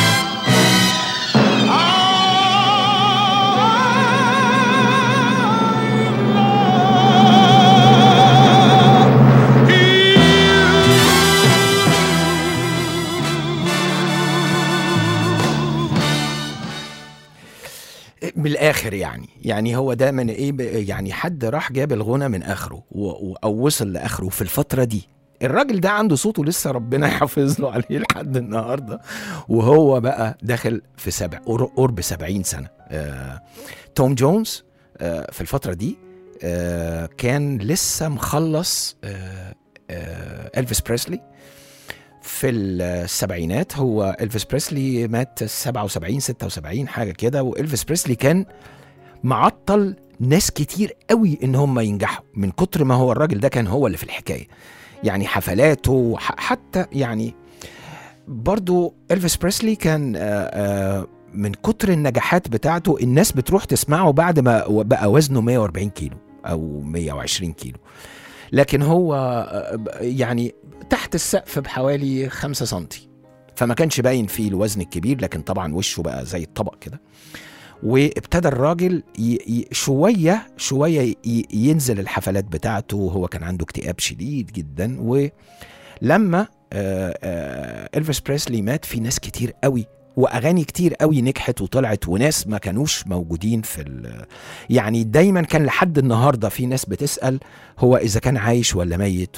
من الاخر يعني يعني هو ده من ايه ب- يعني حد راح جاب الغنى من اخره و- و- او وصل لاخره في الفتره دي الراجل ده عنده صوته لسه ربنا يحافظ له عليه لحد النهارده وهو بقى داخل في سبع قر- قرب 70 سنه آه توم جونز آه في الفتره دي آه كان لسه مخلص آه آه الفيس بريسلي في السبعينات هو الفيس بريسلي مات 77 76 حاجه كده والفيس بريسلي كان معطل ناس كتير قوي ان هم ينجحوا من كتر ما هو الراجل ده كان هو اللي في الحكايه يعني حفلاته ح- حتى يعني برضو الفيس بريسلي كان آه، آه، من كتر النجاحات بتاعته الناس بتروح تسمعه بعد ما بقى وزنه 140 كيلو او 120 كيلو لكن هو آه، ب- يعني تحت السقف بحوالي 5 سنتي فما كانش باين فيه الوزن الكبير لكن طبعا وشه بقى زي الطبق كده وابتدى الراجل ي... ي... شويه شويه ي... ينزل الحفلات بتاعته وهو كان عنده اكتئاب شديد جدا ولما آه، آه، الفيس بريسلي مات في ناس كتير قوي واغاني كتير قوي نجحت وطلعت وناس ما كانوش موجودين في ال... يعني دايما كان لحد النهارده في ناس بتسال هو اذا كان عايش ولا ميت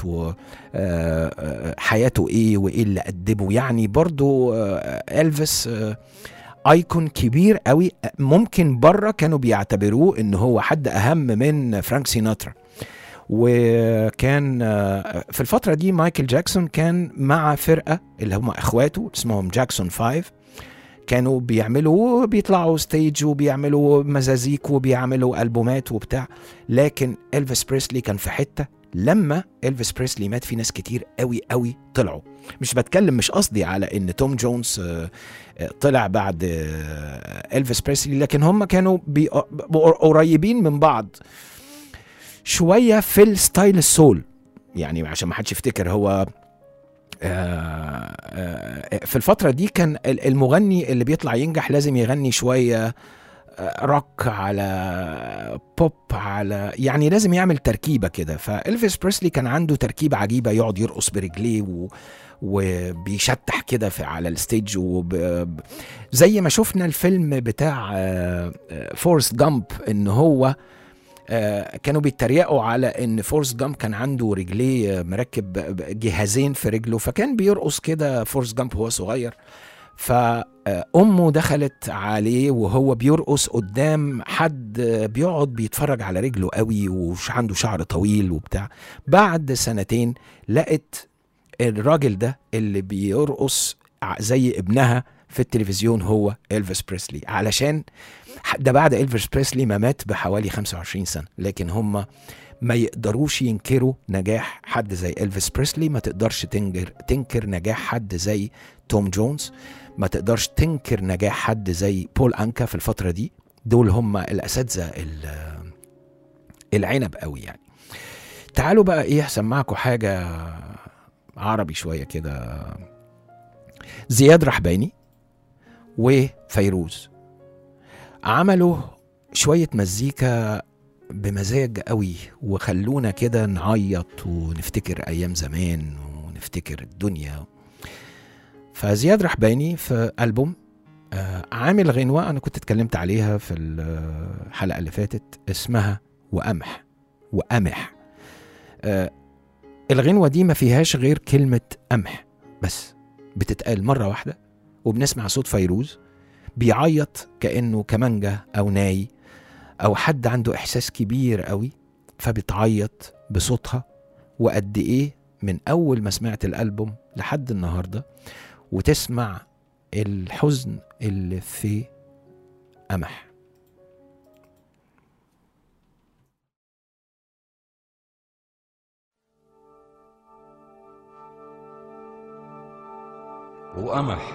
وحياته ايه وايه اللي قدمه يعني برضو آه، الفيس آه، ايكون كبير قوي ممكن بره كانوا بيعتبروه ان هو حد اهم من فرانك سيناترا وكان آه، في الفترة دي مايكل جاكسون كان مع فرقة اللي هم اخواته اسمهم جاكسون فايف كانوا بيعملوا بيطلعوا ستيج وبيعملوا مزازيك وبيعملوا ألبومات وبتاع لكن إلفيس بريسلي كان في حتة لما إلفيس بريسلي مات في ناس كتير قوي قوي طلعوا مش بتكلم مش قصدي على ان توم جونز آه، آه، طلع بعد آه، إلفيس بريسلي لكن هم كانوا بي- بقوا قريبين من بعض شويه في الستايل السول يعني عشان ما حدش يفتكر هو آه، آه، في الفترة دي كان ال- المغني اللي بيطلع ينجح لازم يغني شوية آه، روك على بوب على يعني لازم يعمل تركيبة كده فإلفيس بريسلي كان عنده تركيبة عجيبة يقعد يرقص برجليه و وبيشتح كده في على الستيج وب... زي ما شفنا الفيلم بتاع فورست جامب ان هو آه، كانوا بيتريقوا على ان فورست جامب كان عنده رجليه آه، مركب ب- جهازين في رجله فكان بيرقص كده فورست جامب وهو صغير فأمه دخلت عليه وهو بيرقص قدام حد آه، بيقعد بيتفرج على رجله قوي وعنده شعر طويل وبتاع بعد سنتين لقت الراجل ده اللي بيرقص ع- زي ابنها في التلفزيون هو إلفيس بريسلي علشان ده بعد إلفيس بريسلي ما مات بحوالي 25 سنة لكن هم ما يقدروش ينكروا نجاح حد زي إلفيس بريسلي ما تقدرش تنكر تنكر نجاح حد زي توم جونز ما تقدرش تنكر نجاح حد زي بول أنكا في الفترة دي دول هم الأساتذة ال- العنب قوي يعني تعالوا بقى ايه هسمعكم حاجة عربي شوية كده زياد رحباني وفيروز عملوا شوية مزيكا بمزاج قوي وخلونا كده نعيط ونفتكر أيام زمان ونفتكر الدنيا فزياد رحباني في ألبوم آه، عامل غنوة أنا كنت اتكلمت عليها في الحلقة اللي فاتت اسمها وقمح وقمح آه، الغنوة دي ما فيهاش غير كلمة قمح بس بتتقال مرة واحدة وبنسمع صوت فيروز بيعيط كأنه كمانجا أو ناي أو حد عنده إحساس كبير قوي فبتعيط بصوتها وقد إيه من أول ما سمعت الألبوم لحد النهاردة وتسمع الحزن اللي في قمح وقمح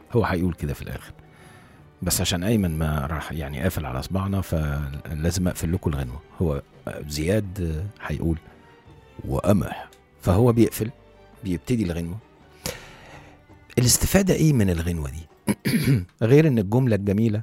هو هيقول كده في الاخر بس عشان ايمن ما راح يعني قافل على صباعنا فلازم اقفل لكم الغنوه هو زياد هيقول وامح فهو بيقفل بيبتدي الغنوه الاستفاده ايه من الغنوه دي غير ان الجمله الجميله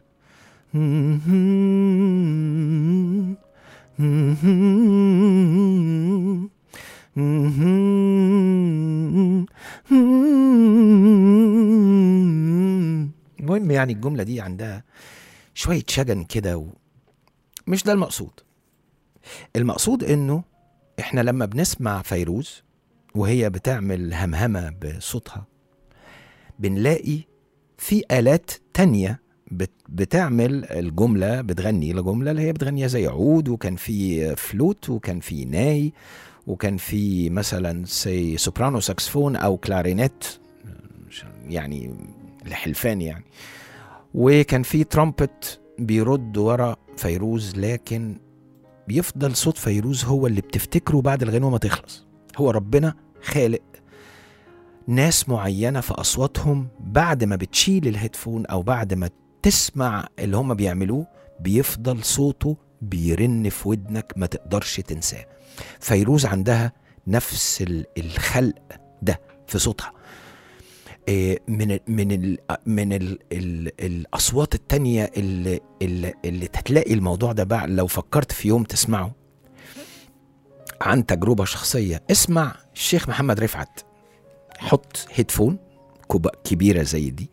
المهم يعني الجملة دي عندها شوية شجن كده و... مش ده المقصود المقصود انه احنا لما بنسمع فيروز وهي بتعمل همهمة بصوتها بنلاقي في آلات تانية بت- بتعمل الجملة بتغني الجملة اللي هي بتغنيها زي عود وكان في فلوت وكان في ناي وكان في مثلا سي سوبرانو ساكسفون او كلارينيت مش- يعني لحلفان يعني وكان في ترامبت بيرد ورا فيروز لكن بيفضل صوت فيروز هو اللي بتفتكره بعد الغنوة ما تخلص هو ربنا خالق ناس معينة في أصواتهم بعد ما بتشيل الهيدفون أو بعد ما تسمع اللي هم بيعملوه بيفضل صوته بيرن في ودنك ما تقدرش تنساه فيروز عندها نفس ال- الخلق ده في صوتها إيه، من ال من ال من ال ال الاصوات التانية اللي, اللي, اللي تلاقي الموضوع ده بقى لو فكرت في يوم تسمعه عن تجربة شخصية اسمع الشيخ محمد رفعت حط هيدفون كوب- كبيرة زي دي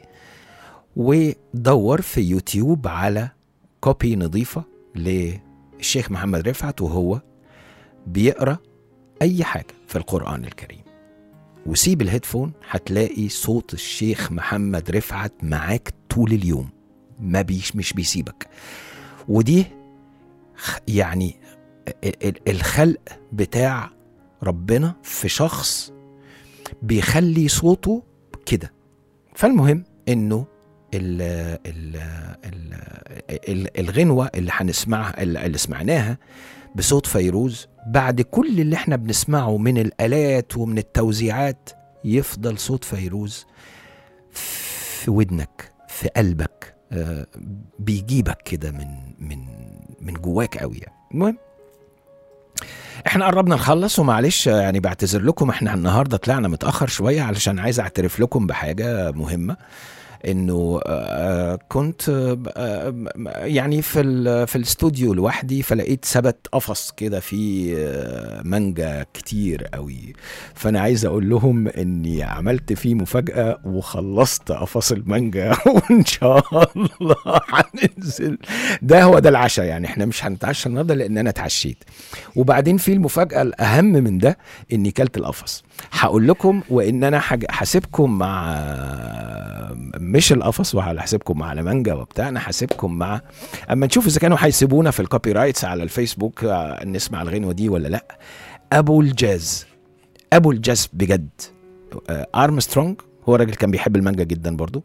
ودور في يوتيوب على كوبي نظيفة للشيخ محمد رفعت وهو بيقرأ أي حاجة في القرآن الكريم وسيب الهيدفون هتلاقي صوت الشيخ محمد رفعت معاك طول اليوم ما بيش مش بيسيبك ودي خ- يعني ال- ال- الخلق بتاع ربنا في شخص بيخلي صوته كده فالمهم انه ال ال ال ال الغنوه اللي هنسمعها اللي اللي سمعناها بصوت فيروز بعد كل اللي احنا بنسمعه من الالات ومن التوزيعات يفضل صوت فيروز في ودنك في قلبك آه، بيجيبك كده من من من جواك قوي يعني المهم احنا قربنا نخلص ومعلش يعني بعتذر لكم احنا النهارده طلعنا متاخر شويه علشان عايز اعترف لكم بحاجه مهمه انه آه، كنت آه، يعني في ال- في الاستوديو لوحدي فلقيت ثبت قفص كده فيه آه، مانجا كتير قوي فانا عايز اقول لهم اني عملت فيه مفاجاه وخلصت قفص المانجا وان شاء الله هننزل ده هو ده العشاء يعني احنا مش هنتعشى النهارده لان انا اتعشيت وبعدين في المفاجاه الاهم من ده اني كلت القفص هقول لكم وان انا حاج- هسيبكم مع مش القفص وهحاسبكم مع المانجا وبتاع انا هسيبكم مع اما نشوف اذا كانوا هيسيبونا في الكوبي رايتس على الفيسبوك آه، نسمع الغنوه دي ولا لا ابو الجاز ابو الجاز بجد آه، ارمسترونج هو راجل كان بيحب المانجا جدا برضو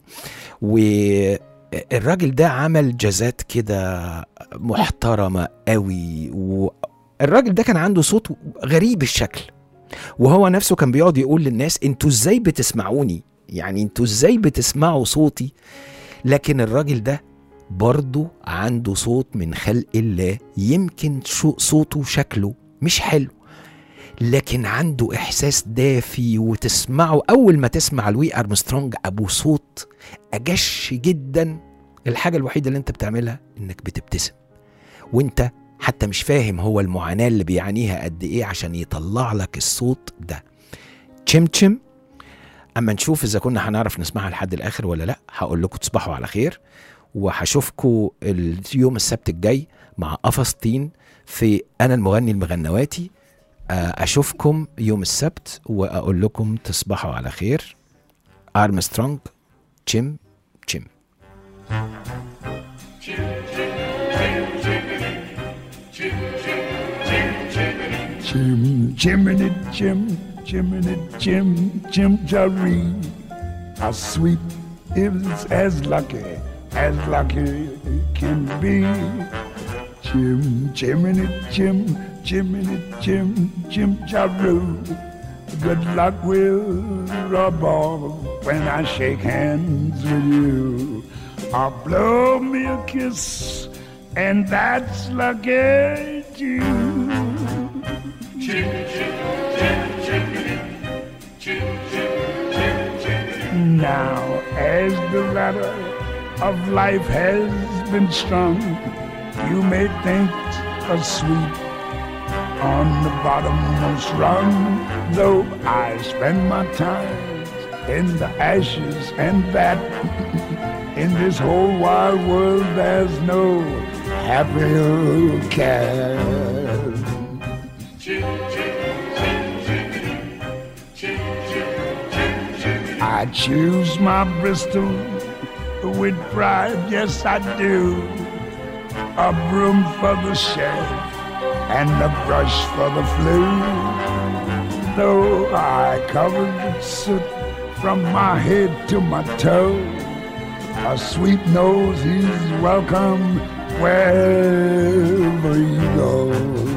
والراجل ده عمل جازات كده محترمه قوي والراجل ده كان عنده صوت غريب الشكل وهو نفسه كان بيقعد يقول للناس انتوا ازاي بتسمعوني يعني انتوا ازاي بتسمعوا صوتي لكن الراجل ده برضه عنده صوت من خلق الله يمكن شو صوته شكله مش حلو لكن عنده احساس دافي وتسمعه اول ما تسمع لوي ارمسترونج ابو صوت اجش جدا الحاجه الوحيده اللي انت بتعملها انك بتبتسم وانت حتى مش فاهم هو المعاناه اللي بيعانيها قد ايه عشان يطلع لك الصوت ده تشم تشم اما نشوف اذا كنا هنعرف نسمعها لحد الاخر ولا لا هقول لكم تصبحوا على خير وهشوفكم اليوم السبت الجاي مع قفص طين في انا المغني المغنواتي آه، اشوفكم يوم السبت واقول لكم تصبحوا على خير ارمسترونج تشم تشم Jim, Jiminy Jim, Jiminy Jim, Jim Jaree. How sweet is as lucky as lucky can be. Jim, Jiminy Jim, Jiminy Jim, Jim Jaroo. good luck will rub off when I shake hands with you. Or blow me a kiss, and that's lucky too. Now, as the ladder of life has been strung, you may think a sweet on the bottommost rung, though I spend my time in the ashes and that in this whole wide world there's no happier cat. I choose my Bristol with pride, yes I do. A broom for the sheriff and a brush for the flu. Though I covered with soot from my head to my toe, a sweet nose he's welcome wherever you go.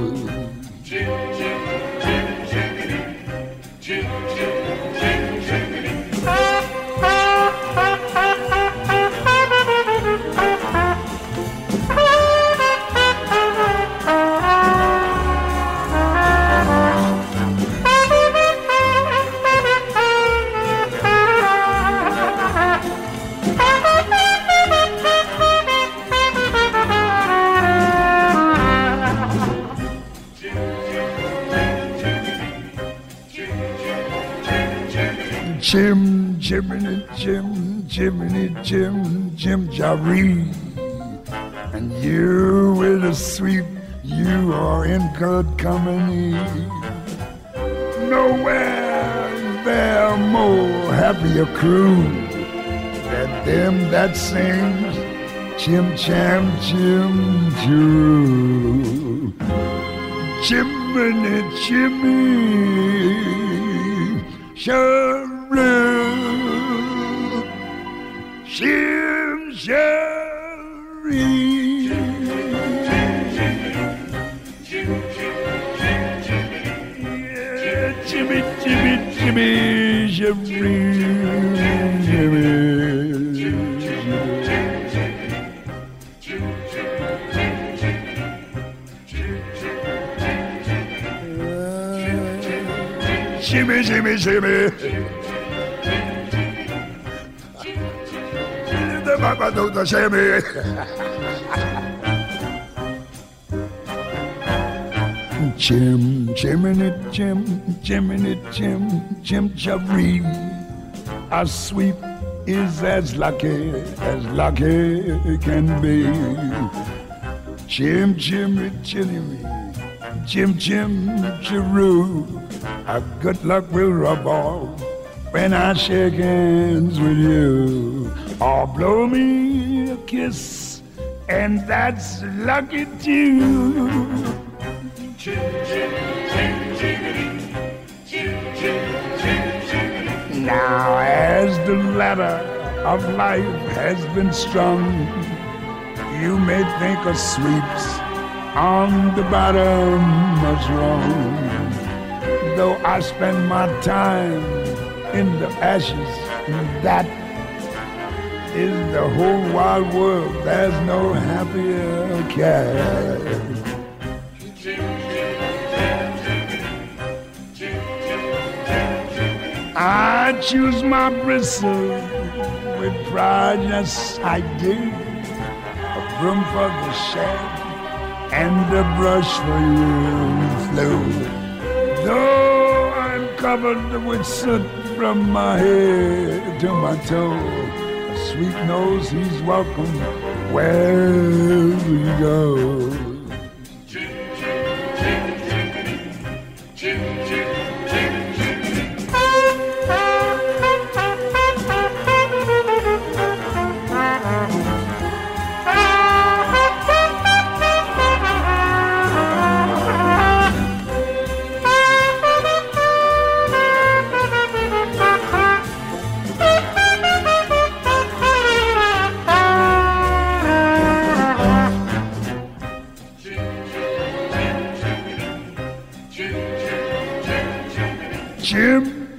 Jim, Jiminy, Jim, Jiminy, Jim, Jim Jaree. And you with a sweep, you are in good company. Nowhere is there more happier crew than them that sings Chim Cham Chim Choo. Jiminy, Jimmy, Sharoo, Jim Yeah, Jimmy, Jimmy, Jimmy, Jimmy, Jimmy, Jimmy, Jimmy. The Papa do the Jimmy. Jim, Jiminy, Jim, Jiminy, Jim, Jim Jaree. A sweep is as lucky as lucky can be. Jim, Jimmy, Jimmy, Jim, Jim, Jaroo. A good luck will rub off when I shake hands with you. Or blow me a kiss, and that's lucky too. Now, as the ladder of life has been strung, you may think a sweeps on the bottom much wrong. Though I spend my time in the ashes, that is the whole wide world. There's no happier cat. I choose my bristle with pride, yes I do. A broom for the shed and a brush for you, Flo. Though I'm covered with soot from my head to my toe, a sweet nose he's welcome wherever you go.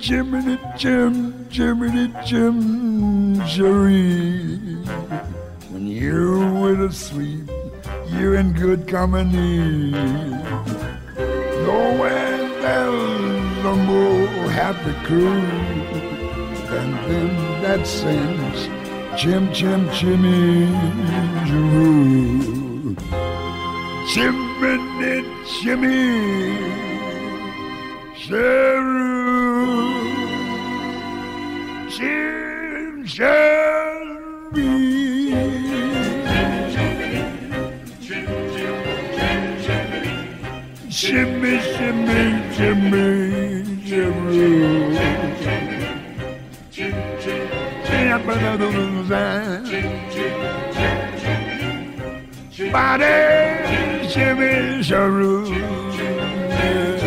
Jiminy Jim, Jiminy Jim, Cherie. When you're with a sweet, you're in good company. Nowhere there's a more happy crew than them that sings Jim, Jim, Jimmy, Jeru. Jiminy Jimmy, Cheru. Jim, Jimmy. Shimmy, shimmy, Jimmy, Jimmy. Body, shimmy, sharu.